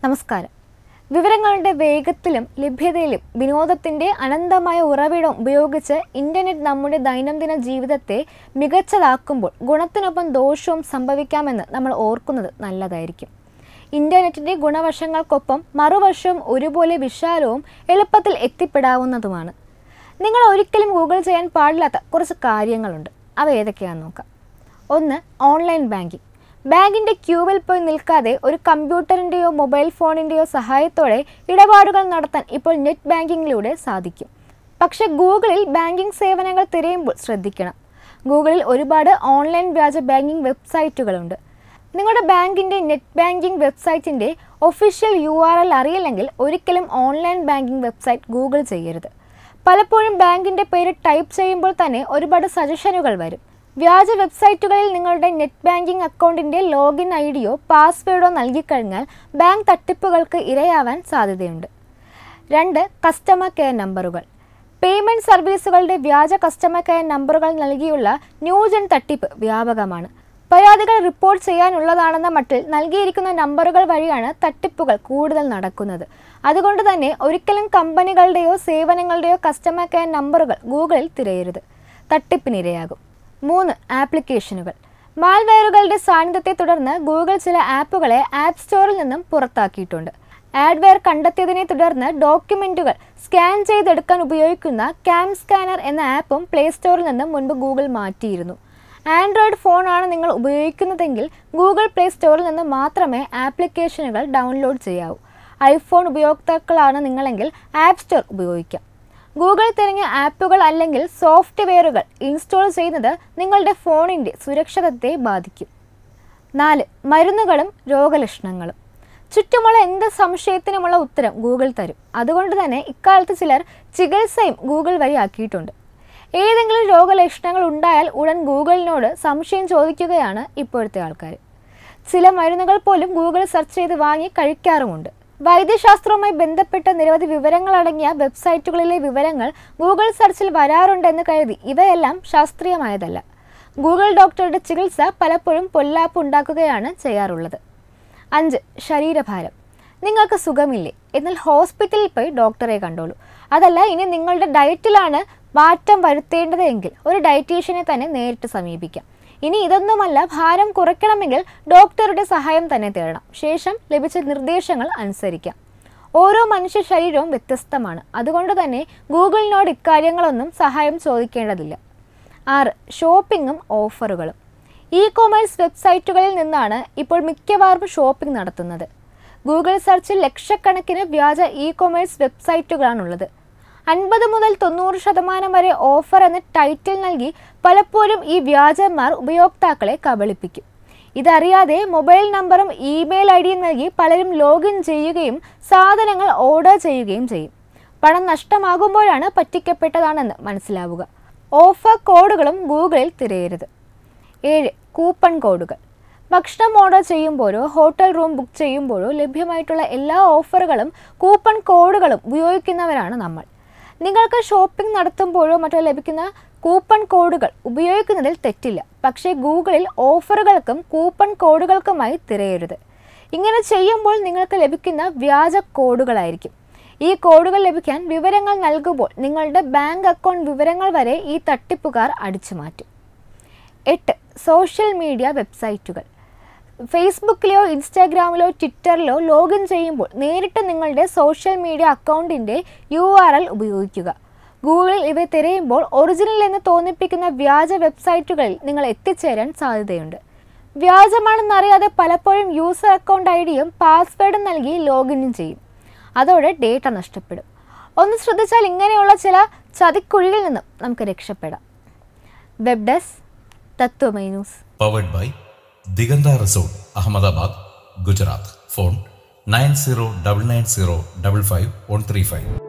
നമസ്കാരം വിവരങ്ങളുടെ വേഗത്തിലും ലഭ്യതയിലും വിനോദത്തിൻ്റെ അനന്തമായ ഉറവിടം ഉപയോഗിച്ച് ഇൻ്റർനെറ്റ് നമ്മുടെ ദൈനംദിന ജീവിതത്തെ മികച്ചതാക്കുമ്പോൾ ഗുണത്തിനൊപ്പം ദോഷവും സംഭവിക്കാമെന്ന് നമ്മൾ ഓർക്കുന്നത് നല്ലതായിരിക്കും ഇൻ്റർനെറ്റിൻ്റെ ഗുണവശങ്ങൾക്കൊപ്പം മറുവശവും ഒരുപോലെ വിശാലവും എളുപ്പത്തിൽ എത്തിപ്പെടാവുന്നതുമാണ് നിങ്ങൾ ഒരിക്കലും ഗൂഗിൾ ചെയ്യാൻ പാടില്ലാത്ത കുറച്ച് കാര്യങ്ങളുണ്ട് അവ ഏതൊക്കെയാണെന്ന് നോക്കാം ഒന്ന് ഓൺലൈൻ ബാങ്കിംഗ് ബാങ്കിൻ്റെ ക്യൂവിൽ പോയി നിൽക്കാതെ ഒരു കമ്പ്യൂട്ടറിൻ്റെയോ മൊബൈൽ ഫോണിൻ്റെയോ സഹായത്തോടെ ഇടപാടുകൾ നടത്താൻ ഇപ്പോൾ നെറ്റ് ബാങ്കിങ്ങിലൂടെ സാധിക്കും പക്ഷേ ഗൂഗിളിൽ ബാങ്കിംഗ് സേവനങ്ങൾ തിരയുമ്പോൾ ശ്രദ്ധിക്കണം ഗൂഗിളിൽ ഒരുപാട് ഓൺലൈൻ വ്യാജ ബാങ്കിംഗ് വെബ്സൈറ്റുകളുണ്ട് നിങ്ങളുടെ ബാങ്കിൻ്റെ നെറ്റ് ബാങ്കിംഗ് വെബ്സൈറ്റിൻ്റെ ഒഫീഷ്യൽ യു ആർ എൽ അറിയില്ലെങ്കിൽ ഒരിക്കലും ഓൺലൈൻ ബാങ്കിംഗ് വെബ്സൈറ്റ് ഗൂഗിൾ ചെയ്യരുത് പലപ്പോഴും ബാങ്കിൻ്റെ പേര് ടൈപ്പ് ചെയ്യുമ്പോൾ തന്നെ ഒരുപാട് സജഷനുകൾ വരും വ്യാജ വെബ്സൈറ്റുകളിൽ നിങ്ങളുടെ നെറ്റ് ബാങ്കിംഗ് അക്കൗണ്ടിൻ്റെ ലോഗിൻ ഐ ഡിയോ പാസ്വേഡോ നൽകിക്കഴിഞ്ഞാൽ ബാങ്ക് തട്ടിപ്പുകൾക്ക് ഇരയാവാൻ സാധ്യതയുണ്ട് രണ്ട് കസ്റ്റമർ കെയർ നമ്പറുകൾ പേയ്മെൻറ്റ് സർവീസുകളുടെ വ്യാജ കസ്റ്റമർ കെയർ നമ്പറുകൾ നൽകിയുള്ള ന്യൂജൻ തട്ടിപ്പ് വ്യാപകമാണ് പരാതികൾ റിപ്പോർട്ട് ചെയ്യാനുള്ളതാണെന്ന മട്ടിൽ നൽകിയിരിക്കുന്ന നമ്പറുകൾ വഴിയാണ് തട്ടിപ്പുകൾ കൂടുതൽ നടക്കുന്നത് അതുകൊണ്ട് തന്നെ ഒരിക്കലും കമ്പനികളുടെയോ സേവനങ്ങളുടെയോ കസ്റ്റമർ കെയർ നമ്പറുകൾ ഗൂഗിളിൽ തിരയരുത് തട്ടിപ്പിനിരയാകും മൂന്ന് ആപ്ലിക്കേഷനുകൾ മാൽവെയറുകളുടെ സാന്നിധ്യത്തെ തുടർന്ന് ഗൂഗിൾ ചില ആപ്പുകളെ ആപ്പ് സ്റ്റോറിൽ നിന്നും പുറത്താക്കിയിട്ടുണ്ട് ആഡ്വെയർ കണ്ടെത്തിയതിനെ തുടർന്ന് ഡോക്യുമെൻറ്റുകൾ സ്കാൻ ചെയ്തെടുക്കാൻ ഉപയോഗിക്കുന്ന ക്യാം സ്കാനർ എന്ന ആപ്പും പ്ലേ സ്റ്റോറിൽ നിന്ന് മുൻപ് ഗൂഗിൾ മാറ്റിയിരുന്നു ആൻഡ്രോയിഡ് ഫോണാണ് നിങ്ങൾ ഉപയോഗിക്കുന്നതെങ്കിൽ ഗൂഗിൾ പ്ലേ സ്റ്റോറിൽ നിന്ന് മാത്രമേ ആപ്ലിക്കേഷനുകൾ ഡൗൺലോഡ് ചെയ്യാവൂ ഐഫോൺ ഉപയോക്താക്കളാണ് നിങ്ങളെങ്കിൽ ആപ്പ് സ്റ്റോർ ഉപയോഗിക്കാം ഗൂഗിൾ തിരഞ്ഞ ആപ്പുകൾ അല്ലെങ്കിൽ സോഫ്റ്റ്വെയറുകൾ ഇൻസ്റ്റാൾ ചെയ്യുന്നത് നിങ്ങളുടെ ഫോണിൻ്റെ സുരക്ഷിതത്തെ ബാധിക്കും നാല് മരുന്നുകളും രോഗലക്ഷണങ്ങളും ചുറ്റുമുള്ള എന്ത് സംശയത്തിനുമുള്ള ഉത്തരം ഗൂഗിൾ തരും അതുകൊണ്ട് തന്നെ ഇക്കാലത്ത് ചിലർ ചികിത്സയും ഗൂഗിൾ വഴി ആക്കിയിട്ടുണ്ട് ഏതെങ്കിലും രോഗലക്ഷണങ്ങൾ ഉണ്ടായാൽ ഉടൻ ഗൂഗിളിനോട് സംശയം ചോദിക്കുകയാണ് ഇപ്പോഴത്തെ ആൾക്കാർ ചില മരുന്നുകൾ പോലും ഗൂഗിൾ സെർച്ച് ചെയ്ത് വാങ്ങി കഴിക്കാറുമുണ്ട് വൈദ്യശാസ്ത്രവുമായി ബന്ധപ്പെട്ട നിരവധി വിവരങ്ങളടങ്ങിയ വെബ്സൈറ്റുകളിലെ വിവരങ്ങൾ ഗൂഗിൾ സെർച്ചിൽ വരാറുണ്ടെന്ന് കരുതി ഇവയെല്ലാം ശാസ്ത്രീയമായതല്ല ഗൂഗിൾ ഡോക്ടറുടെ ചികിത്സ പലപ്പോഴും പൊല്ലാപ്പ് ഉണ്ടാക്കുകയാണ് ചെയ്യാറുള്ളത് അഞ്ച് ശരീരഭാരം നിങ്ങൾക്ക് സുഖമില്ലേ എന്നാൽ ഹോസ്പിറ്റലിൽ പോയി ഡോക്ടറെ കണ്ടോളൂ അതല്ല ഇനി നിങ്ങളുടെ ഡയറ്റിലാണ് മാറ്റം വരുത്തേണ്ടത് എങ്കിൽ ഒരു ഡയറ്റീഷ്യനെ തന്നെ നേരിട്ട് സമീപിക്കാം ഇനി ഇതൊന്നുമല്ല ഭാരം കുറയ്ക്കണമെങ്കിൽ ഡോക്ടറുടെ സഹായം തന്നെ തേടണം ശേഷം ലഭിച്ച നിർദ്ദേശങ്ങൾ അനുസരിക്കാം ഓരോ മനുഷ്യ ശരീരവും വ്യത്യസ്തമാണ് അതുകൊണ്ട് തന്നെ ഗൂഗിളിനോട് ഇക്കാര്യങ്ങളൊന്നും സഹായം ചോദിക്കേണ്ടതില്ല ആറ് ഷോപ്പിങ്ങും ഓഫറുകളും ഇ കൊമേഴ്സ് വെബ്സൈറ്റുകളിൽ നിന്നാണ് ഇപ്പോൾ മിക്കവാറും ഷോപ്പിംഗ് നടത്തുന്നത് ഗൂഗിൾ സെർച്ചിൽ ലക്ഷക്കണക്കിന് വ്യാജ ഇ കൊമേഴ്സ് വെബ്സൈറ്റുകളാണുള്ളത് അൻപത് മുതൽ തൊണ്ണൂറ് ശതമാനം വരെ ഓഫർ എന്ന ടൈറ്റിൽ നൽകി പലപ്പോഴും ഈ വ്യാജന്മാർ ഉപയോക്താക്കളെ കബളിപ്പിക്കും ഇതറിയാതെ മൊബൈൽ നമ്പറും ഇമെയിൽ ഐ ഡിയും നൽകി പലരും ലോഗിൻ ചെയ്യുകയും സാധനങ്ങൾ ഓർഡർ ചെയ്യുകയും ചെയ്യും പണം നഷ്ടമാകുമ്പോഴാണ് പറ്റിക്കപ്പെട്ടതാണെന്ന് മനസ്സിലാവുക ഓഫർ കോഡുകളും ഗൂഗിളിൽ തിരയരുത് ഏഴ് കൂപ്പൺ കോഡുകൾ ഭക്ഷണം ഓർഡർ ചെയ്യുമ്പോഴോ ഹോട്ടൽ റൂം ബുക്ക് ചെയ്യുമ്പോഴോ ലഭ്യമായിട്ടുള്ള എല്ലാ ഓഫറുകളും കൂപ്പൺ കോഡുകളും ഉപയോഗിക്കുന്നവരാണ് നമ്മൾ നിങ്ങൾക്ക് ഷോപ്പിംഗ് നടത്തുമ്പോഴോ മറ്റോ ലഭിക്കുന്ന കൂപ്പൺ കോഡുകൾ ഉപയോഗിക്കുന്നതിൽ തെറ്റില്ല പക്ഷേ ഗൂഗിളിൽ ഓഫറുകൾക്കും കൂപ്പൺ കോഡുകൾക്കുമായി തിരയരുത് ഇങ്ങനെ ചെയ്യുമ്പോൾ നിങ്ങൾക്ക് ലഭിക്കുന്ന വ്യാജ കോഡുകളായിരിക്കും ഈ കോഡുകൾ ലഭിക്കാൻ വിവരങ്ങൾ നൽകുമ്പോൾ നിങ്ങളുടെ ബാങ്ക് അക്കൗണ്ട് വിവരങ്ങൾ വരെ ഈ തട്ടിപ്പുകാർ അടിച്ചു മാറ്റും എട്ട് സോഷ്യൽ മീഡിയ വെബ്സൈറ്റുകൾ ഫേസ്ബുക്കിലോ ഇൻസ്റ്റാഗ്രാമിലോ ട്വിറ്ററിലോ ലോഗിൻ ചെയ്യുമ്പോൾ നേരിട്ട് നിങ്ങളുടെ സോഷ്യൽ മീഡിയ അക്കൗണ്ടിൻ്റെ യു ആർ എൽ ഉപയോഗിക്കുക ഗൂഗിളിൽ ഇവ തിരയുമ്പോൾ ഒറിജിനൽ എന്ന് തോന്നിപ്പിക്കുന്ന വ്യാജ വെബ്സൈറ്റുകളിൽ നിങ്ങൾ എത്തിച്ചേരാൻ സാധ്യതയുണ്ട് വ്യാജമാണെന്നറിയാതെ പലപ്പോഴും യൂസർ അക്കൗണ്ട് ഐ ഡിയും പാസ്വേഡും നൽകി ലോഗിനും ചെയ്യും അതോടെ ഡേറ്റ നഷ്ടപ്പെടും ഒന്ന് ശ്രദ്ധിച്ചാൽ ഇങ്ങനെയുള്ള ചില ചതിക്കുഴികളിൽ നിന്നും നമുക്ക് രക്ഷപ്പെടാം web desk Tatwamayi news powered by Diganta resort Ahmedabad Gujarat phone nine zero double nine zero double five one three five